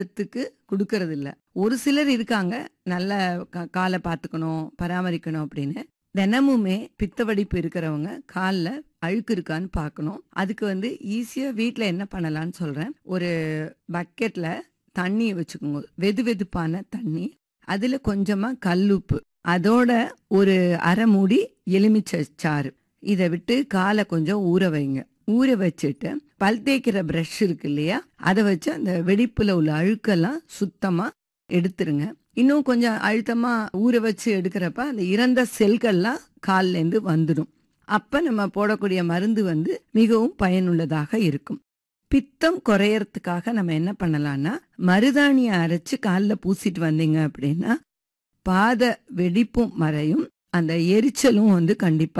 த்துக்கு கொடுக்கறது இல்ல ஒரு சிலர் இருக்காங்க நல்ல கா- காலை பார்த்துக்கணும் பராமரிக்கணும் அப்படின்னு தினமுமே பித்த வெடிப்பு இருக்கிறவங்க கால்ல அழுக்கு இருக்கான்னு பார்க்கணும் அதுக்கு வந்து ஈஸியா வீட்ல என்ன பண்ணலாம்னு சொல்றேன் ஒரு பக்கெட்ல தண்ணி வச்சுக்கோங்க வெது வெதுப்பான தண்ணி அதுல கொஞ்சமா கல்லுப்பு அதோட ஒரு அரை மூடி எலுமிச்சை சாறு இதை விட்டு காலை கொஞ்சம் ஊற வைங்க ஊற வச்சுட்டு பல் தேய்க்கிற பிரஷ் இருக்கு இல்லையா அதை வச்சு அந்த வெடிப்புல உள்ள அழுக்கெல்லாம் சுத்தமா எடுத்துருங்க இன்னும் கொஞ்சம் அழுத்தமா ஊற வச்சு எடுக்கிறப்ப அந்த இறந்த செல்கள்லாம் கால்ல இருந்து வந்துடும் அப்ப நம்ம போடக்கூடிய மருந்து வந்து மிகவும் பயனுள்ளதாக இருக்கும் பித்தம் குறையறதுக்காக நம்ம என்ன பண்ணலாம்னா மருதாணியை அரைச்சு காலில் பூசிட்டு வந்தீங்க அப்படின்னா பாத வெடிப்பும் மறையும் அந்த எரிச்சலும் வந்து கண்டிப்பா